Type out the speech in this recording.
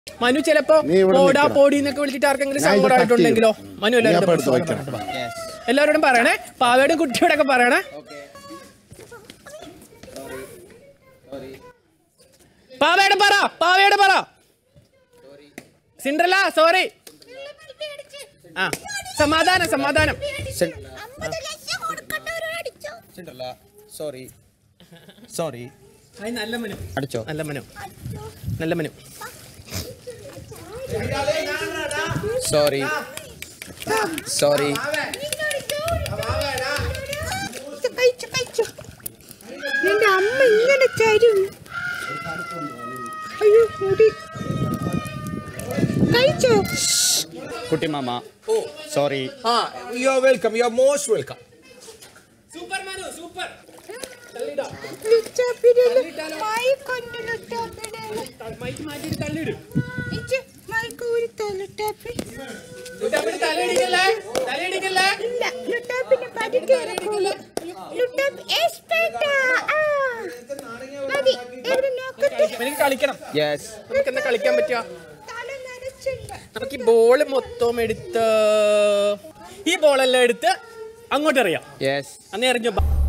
മനു ചിലപ്പോ നീ ഇവിടെ പോടാ നിൽക്കണം. പോടി എന്നൊക്കെ വിളിച്ചിട്ട് ആർക്കെങ്കിലും ഞാൻ ഇത് സങ്കടമായിട്ടുണ്ടെങ്കിലോ cut മനു നീ എല്ലാവരോടും അപ്പോൾ എടുത്ത് പറയണം. വയ്ക്കണം. എല്ലാവരോടും പറയണേ പാവയോടും കുട്ടിയോടൊക്കെ പറയണേ പാവയുടെ പറ പാവയുടെ പറ സിൻഡ്രല സോറി ആ സമാധാനം സമാധാനം സോറി സോറി അത് നല്ല മനു അടിച്ചോ നല്ല മനു നല്ല മനു സോറി സോറി കഴിച്ചു കഴിച്ചു എന്റെ അമ്മ ഇങ്ങനെ തരും അയ്യോ മുടി കഴിച്ചോ കുട്ടി മാമ സോറി ആ you are welcome you are most welcome super Manu super ലുച്ചാപ്പിടല് മൈക്കൊണ്ടു ലുച്ചാപ്പിടല് മൈക്ക് മാറ്റിയിട്ട് തള്ളിയിടും ഇച്ച് മൈക്ക് ഊരിത്തോ ലുട്ടാപ്പി തലയിടിക്കല്ലേ തലയിടിക്കല്ലേ ഇല്ല ലുട്ടാപ്പിന് പഠിക്കാനൊക്കൂല ലുട്ടാപ്പി എസ്പെക്ടാ ആ മതി എവിടെ നോക്കട്ടെ എനിക്ക് കളിക്കണം യെസ് നമുക്ക് എന്താ കളിക്കാൻ പറ്റുക തല നനച്ചില്ല നമുക്ക് ഈ ബോള് മൊത്തം എടുത്ത് ഈ ബോളെല്ലാം എടുത്ത് അങ്ങോട്ട് എറിയാം യെസ് അന്ന് എറിഞ്ഞു